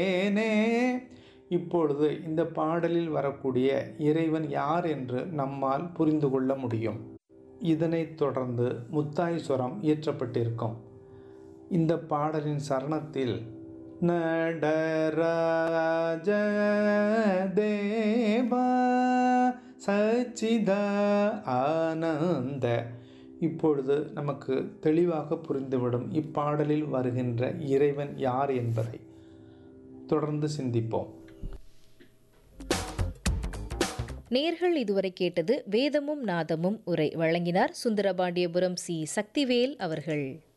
ஏனே இப்பொழுது இந்த பாடலில் வரக்கூடிய இறைவன் யார் என்று நம்மால் புரிந்து கொள்ள முடியும் இதனைத் தொடர்ந்து முத்தாய் சுரம் இயற்றப்பட்டிருக்கும் இந்த பாடலின் சரணத்தில் நடராஜ தேவா சச்சித ஆனந்த இப்பொழுது நமக்கு தெளிவாக புரிந்துவிடும் இப்பாடலில் வருகின்ற இறைவன் யார் என்பதை தொடர்ந்து சிந்திப்போம் நேர்கள் இதுவரை கேட்டது வேதமும் நாதமும் உரை வழங்கினார் சுந்தரபாண்டியபுரம் சி சக்திவேல் அவர்கள்